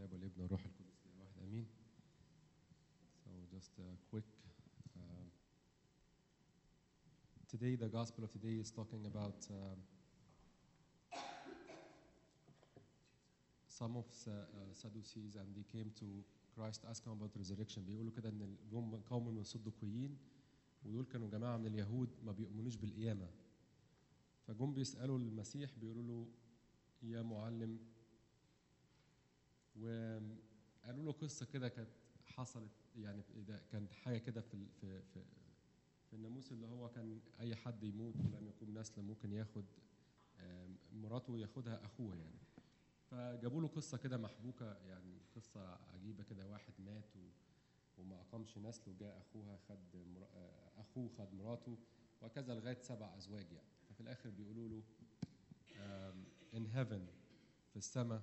الاب والابن والروح القدس اله واحد امين so just a quick uh, today the gospel of today is talking about um, some of the uh, Sadducees and they came to Christ asking about resurrection بيقولوا كده ان جم قوم من الصدقيين ودول كانوا جماعه من اليهود ما بيؤمنوش بالقيامه فجم بيسالوا المسيح بيقولوا له يا معلم وقالوا له قصه كده كانت حصلت يعني ده كانت حاجه كده في ال- في في في الناموس اللي هو كان اي حد يموت ولم يكون نسل ممكن ياخد آم، مراته ياخدها اخوه يعني فجابوا له قصه كده محبوكه يعني قصه عجيبه كده واحد مات و وما اقامش نسل وجاء اخوها خد مر... آه، اخوه خد مراته وكذا لغايه سبع ازواج يعني ففي الاخر بيقولوا له ان هيفن في السماء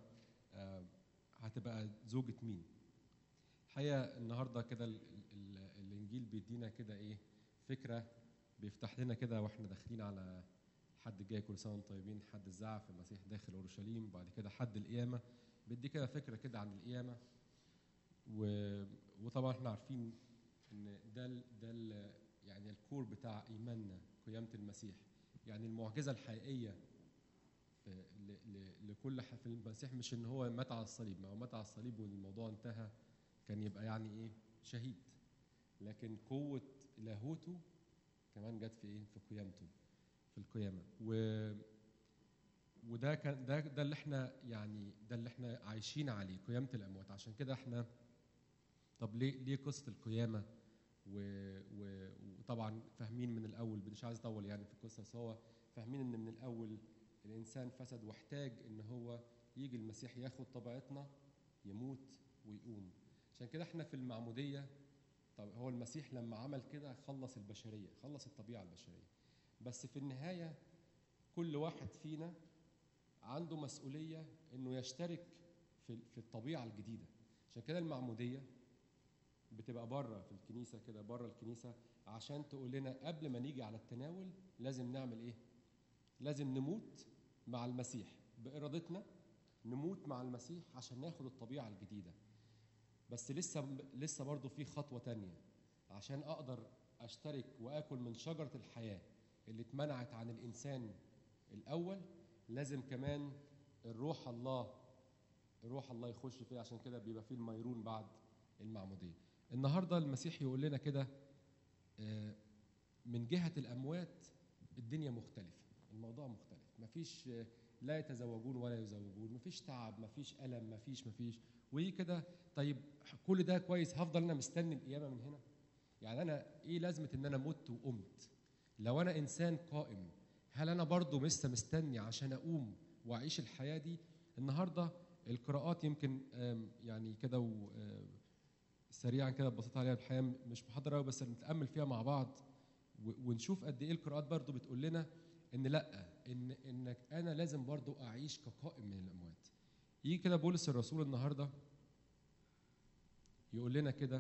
هتبقى زوجة مين؟ الحقيقه النهارده كده ال- ال- الانجيل بيدينا كده ايه فكره بيفتح لنا كده واحنا داخلين على حد جاي كل سنه وانتم طيبين حد الزعف المسيح داخل اورشليم بعد كده حد القيامه بيدي كده فكره كده عن القيامه و... وطبعا احنا عارفين ان ده ال... ده ال... يعني الكور بتاع ايماننا قيامه المسيح يعني المعجزه الحقيقيه في ل... ل... لكل ح... في المسيح مش ان هو مات على الصليب ما هو مات على الصليب والموضوع انتهى كان يبقى يعني ايه شهيد لكن قوه لاهوته كمان جت في ايه في قيامته في القيامه و وده كان ده ده اللي احنا يعني ده اللي احنا عايشين عليه قيامه الاموات عشان كده احنا طب ليه ليه قصه القيامه و و وطبعا فاهمين من الاول مش عايز اطول يعني في القصه بس هو فاهمين ان من الاول الانسان فسد واحتاج ان هو يجي المسيح ياخد طبيعتنا يموت ويقوم عشان كده احنا في المعموديه طب هو المسيح لما عمل كده خلص البشريه خلص الطبيعه البشريه بس في النهايه كل واحد فينا عنده مسؤوليه انه يشترك في في الطبيعه الجديده عشان كده المعموديه بتبقى بره في الكنيسه كده بره الكنيسه عشان تقول لنا قبل ما نيجي على التناول لازم نعمل ايه لازم نموت مع المسيح بارادتنا نموت مع المسيح عشان ناخد الطبيعه الجديده بس لسه لسه برضه في خطوه تانية عشان اقدر اشترك واكل من شجره الحياه اللي اتمنعت عن الانسان الاول لازم كمان الروح الله روح الله يخش فيه عشان كده بيبقى فيه الميرون بعد المعموديه النهارده المسيح يقول لنا كده آه، من جهه الاموات الدنيا مختلفه الموضوع مختلف مفيش آه، لا يتزوجون ولا يزوجون مفيش تعب مفيش الم مفيش مفيش وايه كده طيب كل ده كويس هفضل انا مستني القيامه من هنا يعني انا ايه لازمه ان انا مت وقمت لو انا انسان قائم هل انا برضو لسه مستني عشان اقوم واعيش الحياه دي النهارده القراءات يمكن آم، يعني كده و- آه، سريعا كده ببساطه عليها الحقيقه مش محضر قوي بس نتامل فيها مع بعض و- ونشوف قد ايه القراءات برضو بتقول لنا ان لا ان انك انا لازم برضو اعيش كقائم من الاموات يجي كده بولس الرسول النهارده يقول لنا كده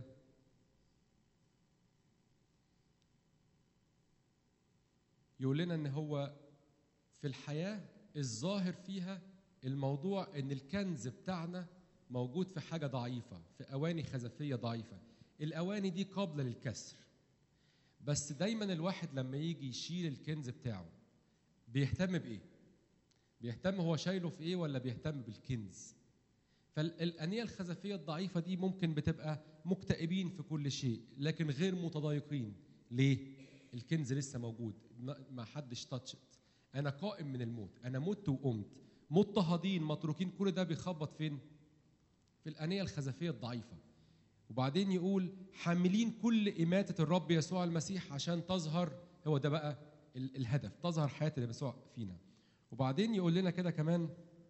يقول لنا ان هو في الحياه الظاهر فيها الموضوع ان الكنز بتاعنا موجود في حاجه ضعيفه في اواني خزفيه ضعيفه الاواني دي قابله للكسر بس دايما الواحد لما يجي يشيل الكنز بتاعه بيهتم بايه بيهتم هو شايله في ايه ولا بيهتم بالكنز فالانيه الخزفيه الضعيفه دي ممكن بتبقى مكتئبين في كل شيء لكن غير متضايقين ليه الكنز لسه موجود ما ما حدش تاتشت انا قائم من الموت انا مت وقمت مضطهدين متروكين كل ده بيخبط فين في الانيه الخزفيه الضعيفه وبعدين يقول حاملين كل إماتة الرب يسوع المسيح عشان تظهر هو ده بقى ال- الهدف تظهر حياة يسوع فينا وبعدين يقول لنا كده كمان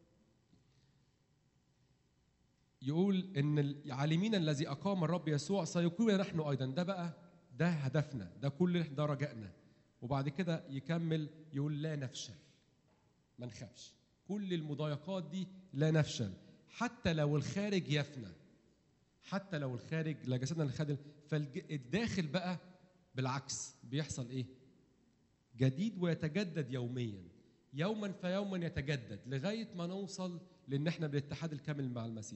يقول ان العالمين الذي اقام الرب يسوع سيقيمنا نحن ايضا ده بقى ده هدفنا ده كل ده رجائنا وبعد كده يكمل يقول لا نفشل ما نخافش كل المضايقات دي لا نفشل حتى لو الخارج يفنى حتى لو الخارج لا جسدنا الخادم فالداخل بقى بالعكس بيحصل ايه جديد ويتجدد يوميا يوما فيوما يتجدد لغايه ما نوصل لان احنا بالاتحاد الكامل مع المسيح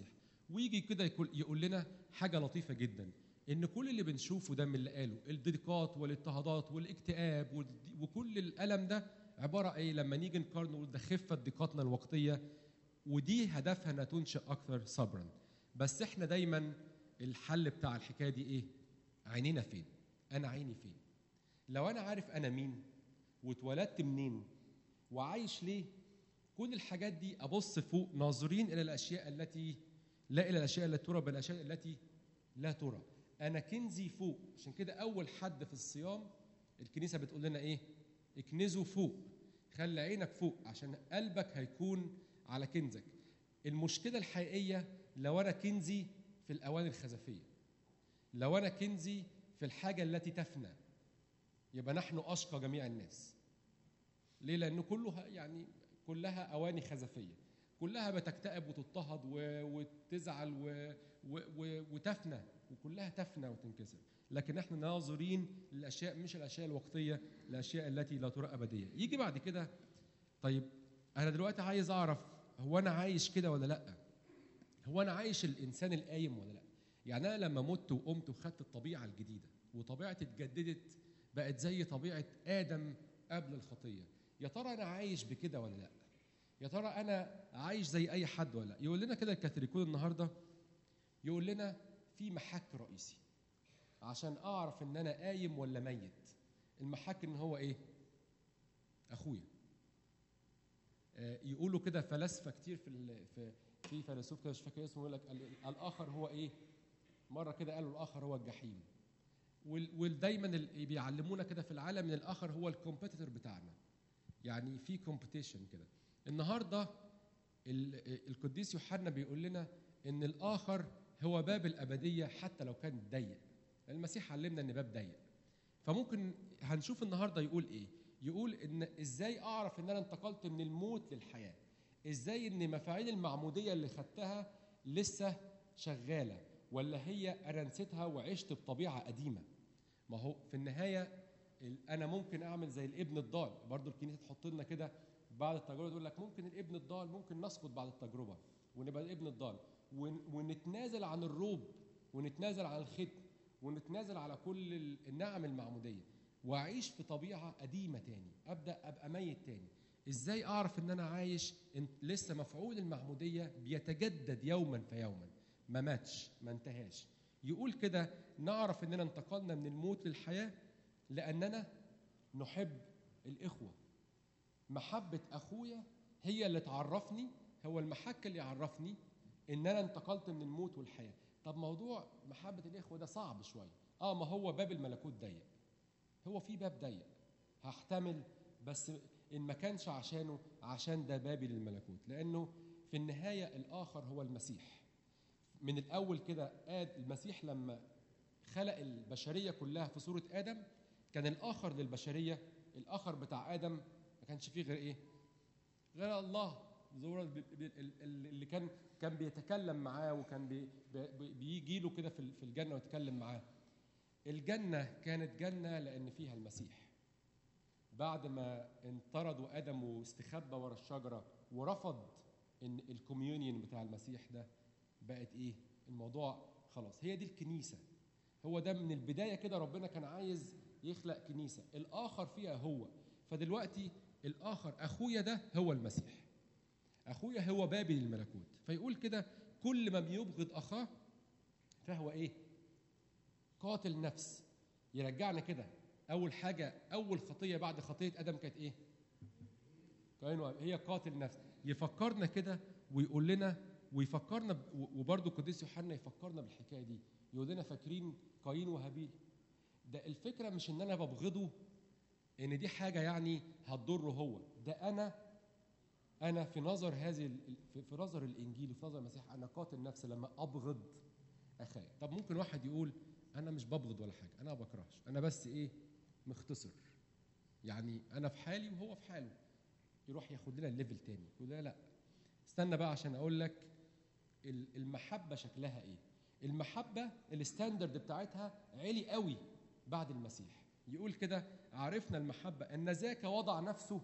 ويجي كده يقول, يقول لنا حاجه لطيفه جدا ان كل اللي بنشوفه ده من اللي قاله الضيقات والاضطهادات والاكتئاب والض- وكل الالم ده عباره ايه لما نيجي نقارن نقول ده خفه ضيقاتنا الوقتيه ودي هدفها انها تنشئ اكثر صبرا بس احنا دايما الحل بتاع الحكايه دي ايه عينينا فين انا عيني فين لو انا عارف انا مين واتولدت منين وعايش ليه كل الحاجات دي ابص فوق ناظرين الى الاشياء التي لا الى الاشياء التي ترى بل الاشياء التي لا ترى انا كنزي فوق عشان كده اول حد في الصيام الكنيسه بتقول لنا ايه اكنزوا فوق خلي عينك فوق عشان قلبك هيكون على كنزك المشكله الحقيقيه لو انا كنزي في الاواني الخزفيه لو انا كنزي في الحاجه التي تفنى يبقى نحن اشقى جميع الناس ليه لانه كلها يعني كلها اواني خزفيه كلها بتكتئب وتضطهد و- وتزعل و... و... و... وتفنى وكلها تفنى وتنكسر لكن احنا ناظرين للاشياء مش الاشياء الوقتيه الاشياء التي لا ترى ابديه يجي بعد كده طيب انا دلوقتي عايز اعرف هو انا عايش كده ولا لا هو انا عايش الانسان القايم ولا لا يعني انا لما مت وقمت وخدت الطبيعه الجديده وطبيعتي اتجددت بقت زي طبيعه ادم قبل الخطيه يا ترى انا عايش بكده ولا لا يا ترى انا عايش زي اي حد ولا لا يقول لنا كده الكاثوليكون النهارده يقول لنا في محك رئيسي عشان اعرف ان انا قايم ولا ميت المحك ان هو ايه اخويا آه، يقولوا كده فلاسفه كتير في ال- في في فيلسوف كده مش فاكر اسمه يقول لك ال- الاخر هو ايه مره كده قالوا الاخر هو الجحيم وال- ودايما اللي بيعلمونا كده في العالم ان الاخر هو الكومبيتيتور بتاعنا يعني في كومبيتيشن كده النهارده ال- القديس يوحنا بيقول لنا ان الاخر هو باب الابديه حتى لو كان ضيق المسيح علمنا ان باب ضيق فممكن هنشوف النهارده يقول ايه يقول ان ازاي اعرف ان انا انتقلت من الموت للحياه ازاي ان مفاعيل المعموديه اللي خدتها لسه شغاله ولا هي انا نسيتها وعشت بطبيعه قديمه ما هو في النهايه ال- انا ممكن اعمل زي الابن الضال برضو الكنيسه تحط لنا كده بعد التجربه تقول لك ممكن الابن الضال ممكن نسقط بعد التجربه ونبقى الابن الضال ون- ونتنازل عن الروب ونتنازل عن الختم ونتنازل على كل ال- النعم المعموديه واعيش في طبيعه قديمه تاني ابدا ابقى ميت تاني ازاي اعرف ان انا عايش إن لسه مفعول المعموديه بيتجدد يوما فيوما ما ماتش ما انتهاش يقول كده نعرف اننا انتقلنا من الموت للحياه لاننا نحب الاخوه محبه اخويا هي اللي تعرفني هو المحك اللي يعرفني ان انا انتقلت من الموت والحياه طب موضوع محبه الاخوه ده صعب شويه اه ما هو باب الملكوت ضيق هو في باب ضيق هحتمل بس ان ما كانش عشانه عشان ده بابي للملكوت لانه في النهايه الاخر هو المسيح من الاول كده آد المسيح لما خلق البشريه كلها في صوره ادم كان الاخر للبشريه الاخر بتاع ادم ما كانش فيه غير ايه غير الله ظهور ب- ب- ال- ال- اللي كان كان بيتكلم معاه وكان بي بي- بيجي له كده في ال- في الجنه ويتكلم معاه الجنه كانت جنه لان فيها المسيح بعد ما انطردوا ادم واستخبى ورا الشجره ورفض ان الكوميونيون بتاع المسيح ده بقت ايه الموضوع خلاص هي دي الكنيسه هو ده من البدايه كده ربنا كان عايز يخلق كنيسه الاخر فيها هو فدلوقتي الاخر اخويا ده هو المسيح اخويا هو بابي للملكوت فيقول كده كل من يبغض اخاه فهو ايه قاتل نفس يرجعنا كده اول حاجه اول خطيه بعد خطيه ادم كانت ايه قايين وهابيل. هي قاتل نفس يفكرنا كده ويقول لنا ويفكرنا ب- وبرضه القديس يوحنا يفكرنا بالحكايه دي يقول لنا فاكرين قايين وهابيل ده الفكره مش ان انا ببغضه ان دي حاجه يعني هتضره هو ده انا انا في نظر هذه ال- في- في نظر الانجيل وفي نظر المسيح انا قاتل نفسي لما ابغض اخاي طب ممكن واحد يقول انا مش ببغض ولا حاجه انا ما بكرهش انا بس ايه مختصر يعني انا في حالي وهو في حاله يروح ياخد لنا الليفل تاني يقول لنا لا استنى بقى عشان اقول لك ال- المحبه شكلها ايه المحبه الستاندرد بتاعتها عالي قوي بعد المسيح يقول كده عرفنا المحبه ان ذاك وضع نفسه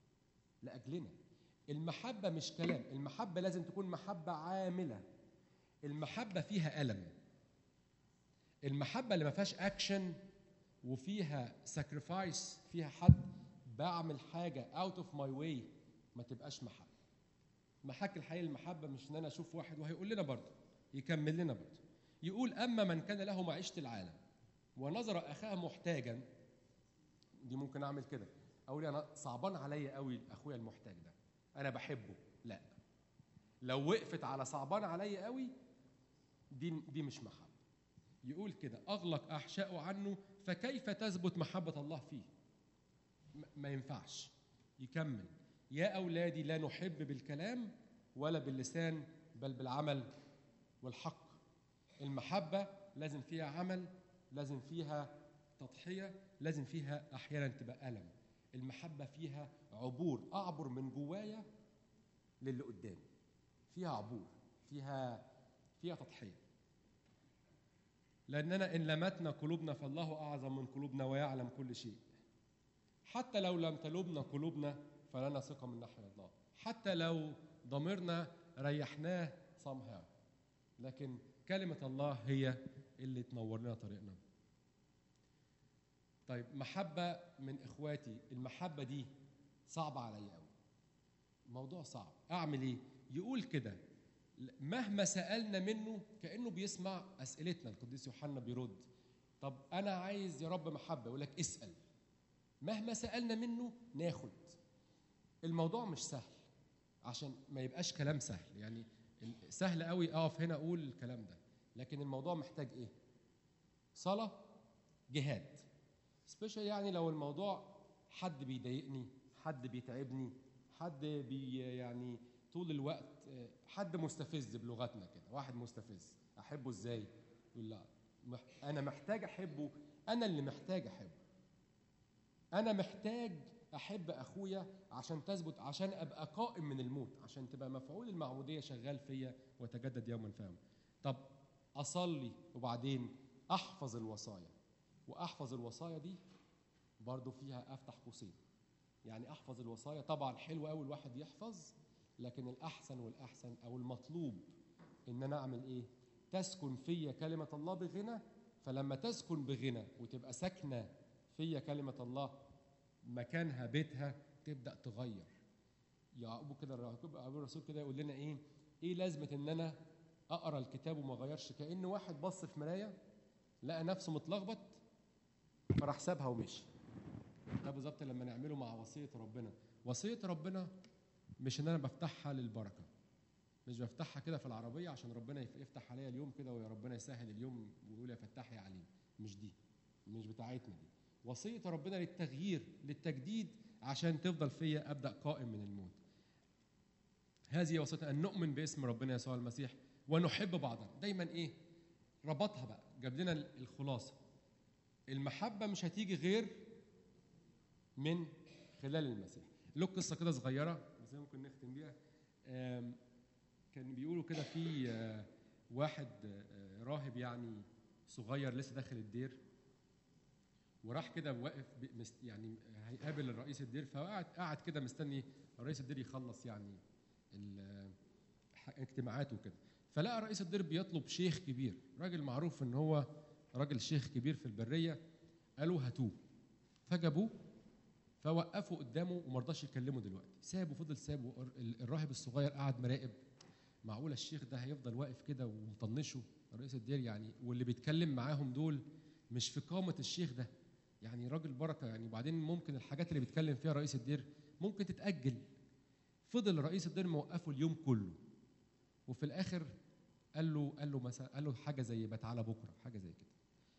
لاجلنا المحبه مش كلام المحبه لازم تكون محبه عامله المحبه فيها الم المحبه اللي ما فيهاش اكشن وفيها ساكريفايس فيها حد بعمل حاجه اوت اوف ماي واي ما تبقاش محبه محك الحقيقه المحبه مش ان انا اشوف واحد وهيقول لنا برضه يكمل لنا برضه يقول اما من كان له معيشه العالم ونظر اخاه محتاجا دي ممكن اعمل كده اقول انا صعبان عليا قوي اخويا المحتاج ده انا بحبه لا لو وقفت على صعبان عليا قوي دي دي مش محبه يقول كده اغلق احشائه عنه فكيف تثبت محبه الله فيه م- ما ينفعش يكمل يا اولادي لا نحب بالكلام ولا باللسان بل بالعمل والحق المحبه لازم فيها عمل لازم فيها تضحيه لازم فيها احيانا تبقى الم المحبه فيها عبور اعبر من جوايا للي قدامي فيها عبور فيها فيها تضحيه لاننا ان لمتنا قلوبنا فالله اعظم من قلوبنا ويعلم كل شيء حتى لو لم تلبنا قلوبنا فلنا ثقه من ناحيه الله حتى لو ضميرنا ريحناه somehow لكن كلمه الله هي اللي تنور لنا طريقنا طيب محبه من اخواتي المحبه دي صعبه عليا قوي موضوع صعب اعمل ايه يقول كده مهما سالنا منه كانه بيسمع اسئلتنا القديس يوحنا بيرد طب انا عايز يا رب محبه يقول لك اسال مهما سالنا منه ناخد الموضوع مش سهل عشان ما يبقاش كلام سهل يعني ال- سهل قوي اقف هنا اقول الكلام ده لكن الموضوع محتاج ايه صلاه جهاد سبيشال يعني لو الموضوع حد بيضايقني حد بيتعبني حد بي يعني طول الوقت آه، حد مستفز بلغتنا كده واحد مستفز احبه ازاي يقول لا مح- انا محتاج احبه انا اللي محتاج احبه انا محتاج احب اخويا عشان تثبت عشان ابقى قائم من الموت عشان تبقى مفعول المعموديه شغال فيا وتجدد يوما فهم طب اصلي وبعدين احفظ الوصايا واحفظ الوصايا دي برضو فيها افتح قوسين يعني احفظ الوصايا طبعا حلو قوي الواحد يحفظ لكن الاحسن والاحسن او المطلوب ان انا اعمل ايه تسكن فيا كلمه الله بغنى فلما تسكن بغنى وتبقى ساكنه فيا كلمه الله مكانها بيتها تبدا تغير يعقوب كده يعقوب الرسول كده يقول لنا ايه ايه لازمه ان انا اقرا الكتاب وما اغيرش كان واحد بص في مرايه لقى نفسه متلخبط فراح سابها ومشي ده بالظبط لما نعمله مع وصيه ربنا وصيه ربنا مش ان انا بفتحها للبركه مش بفتحها كده في العربيه عشان ربنا يف- يفتح عليا اليوم كده ويا ربنا يسهل اليوم ويقول يا فتاح يا عليم مش دي مش بتاعتنا دي وصيه ربنا للتغيير للتجديد عشان تفضل فيا ابدا قائم من الموت هذه وصيتنا ان نؤمن باسم ربنا يسوع المسيح ونحب بعضا دايما ايه ربطها بقى جاب لنا الخلاصه المحبه مش هتيجي غير من خلال المسيح له قصه كده صغيره بس ممكن نختم بيها آم، كان بيقولوا كده في آه، واحد آه، راهب يعني صغير لسه داخل الدير وراح كده واقف ب- مست- يعني هيقابل الرئيس الدير فقعد قعد كده مستني رئيس الدير يخلص يعني ال- ح- اجتماعاته وكده فلقى رئيس الدير بيطلب شيخ كبير راجل معروف ان هو راجل شيخ كبير في البريه قالوا هاتوه فجابوه فوقفوا قدامه وما رضاش يكلمه دلوقتي سابه فضل سابه ال- الراهب الصغير قعد مراقب معقوله الشيخ ده هيفضل واقف كده ومطنشه رئيس الدير يعني واللي بيتكلم معاهم دول مش في قامه الشيخ ده يعني راجل بركه يعني وبعدين ممكن الحاجات اللي بيتكلم فيها رئيس الدير ممكن تتاجل فضل رئيس الدير موقفه اليوم كله وفي الاخر قال له قال له مثلا قال له حاجه زي ما تعالى بكره حاجه زي كده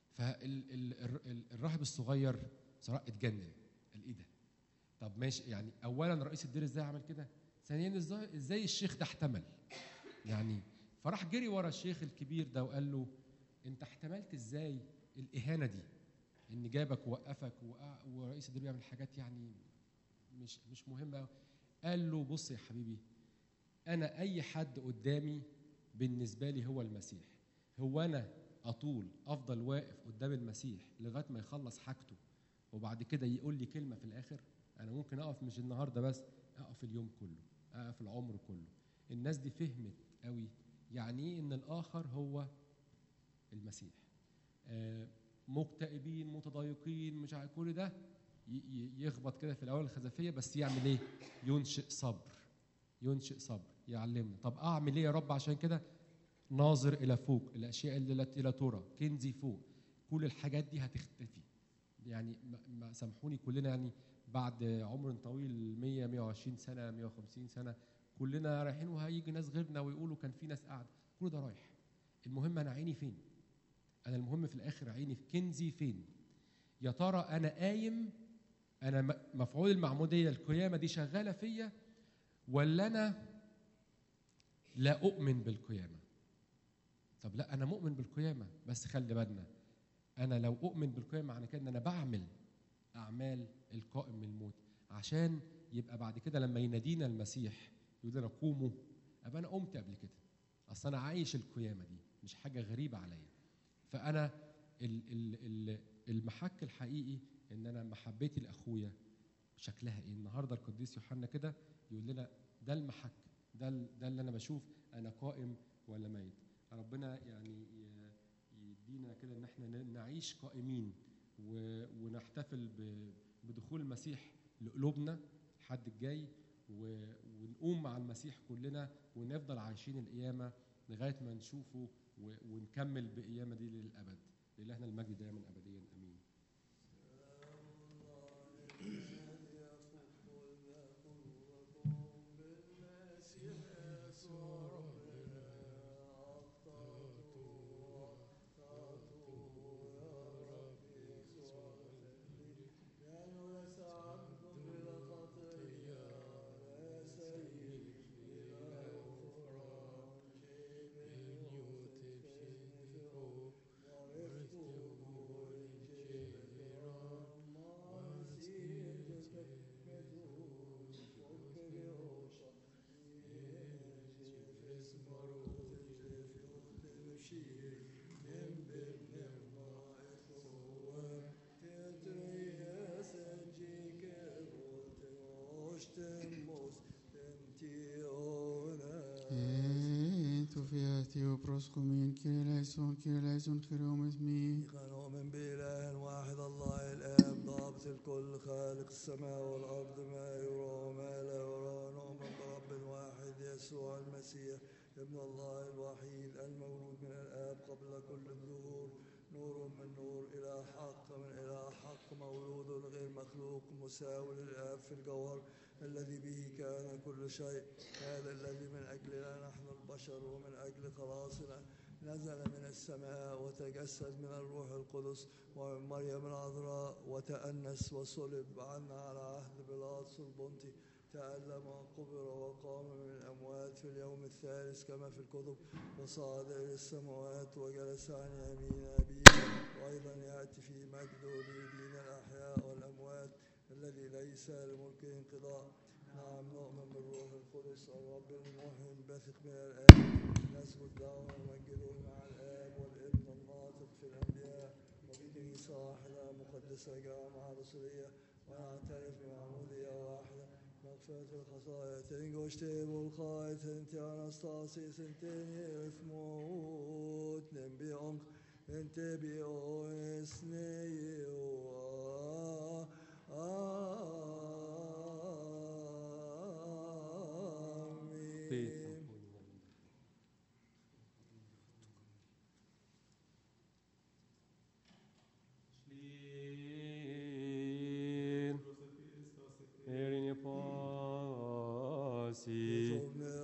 فالراهب الصغير صراحه اتجنن قال ايه ده طب ماشي يعني اولا رئيس الدير ازاي عمل كده ثانيا ازاي ازاي الشيخ ده احتمل يعني فراح جري ورا الشيخ الكبير ده وقال له انت احتملت ازاي الاهانه دي ان جابك ووقفك وقع- ورئيس الدير بيعمل حاجات يعني مش مش مهمه قال له بص يا حبيبي انا اي حد قدامي بالنسبه لي هو المسيح هو انا اطول افضل واقف قدام المسيح لغايه ما يخلص حاجته وبعد كده يقول لي كلمه في الاخر انا ممكن اقف مش النهارده بس اقف اليوم كله اقف العمر كله الناس دي فهمت قوي يعني ايه ان الاخر هو المسيح آه، مكتئبين متضايقين مش عارف كل ده ي- ي- يخبط كده في الاول الخزفيه بس يعمل ايه ينشئ صبر ينشئ صبر يعلمنا طب اعمل ايه يا رب عشان كده ناظر الى فوق الاشياء اللي لا- لا ترى كنزي فوق كل الحاجات دي هتختفي يعني ما- ما سامحوني كلنا يعني بعد عمر طويل 100 120 سنه 150 سنه كلنا رايحين وهيجي ناس غيرنا ويقولوا كان في ناس قاعده كل ده رايح المهم انا عيني فين انا المهم في الاخر عيني في كنزي فين يا ترى انا قايم انا م- مفعول المعموديه القيامه دي شغاله فيا ولا انا لا اؤمن بالقيامه طب لا انا مؤمن بالقيامه بس خلي بالنا انا لو اؤمن بالقيامه معنى كده ان انا بعمل اعمال القائم من الموت عشان يبقى بعد كده لما ينادينا المسيح يقول لنا قوموا ابقى انا قمت قبل كده اصل انا عايش القيامه دي مش حاجه غريبه عليا فانا ال ال ال المحك الحقيقي ان انا محبتي لاخويا شكلها ايه النهارده القديس يوحنا كده يقول لنا ده المحك ده ال- ده اللي انا بشوف انا قائم ولا ميت ربنا يعني ي- يدينا كده ان احنا ن- نعيش قائمين و- ونحتفل ب- بدخول المسيح لقلوبنا الحد الجاي و- ونقوم مع المسيح كلنا ونفضل عايشين القيامه لغايه ما نشوفه و- ونكمل بقيامه دي للابد لإلهنا المجد دائما ابديا امين Tu fiati o proskumin kirelayson kirelayson kirom ismi نؤمن بإله واحد الله الآب ضابط الكل خالق السماء والأرض ما يرى وما لا يرى نؤمن برب واحد يسوع المسيح ابن الله الوحيد المولود من الآب قبل كل الظهور نور من نور إلى حق من إلى حق مولود غير مخلوق مساوي للآب في الجوهر الذي به كان كل شيء هذا الذي من أجلنا نحن البشر ومن أجل خلاصنا نزل من السماء وتجسد من الروح القدس ومن مريم العذراء وتأنس وصلب عنا على عهد بيلاطس البنطي تألم وقبر وقام من الأموات في اليوم الثالث كما في الكتب وصعد إلى السماوات وجلس عن يمين أبيه وأيضا يأتي في مجده ليدين الأحياء والأموات الذي ليس لملكه انقضاء نعم نؤمن بالروح القدس الرب المحيي الباثق من الآب نسجد له ونمجده مع الآب والابن الناطق في الأنبياء وبكنيسة واحدة مقدسة جامعة رسولية ونعترف بمعمودية واحدة مغفرة الخطايا تنجوشتي بالخاي تنتي أنستاسي سنتيني إثموت نبي أنك انت بيونسني آمين Slin, Erin pasi, Zovne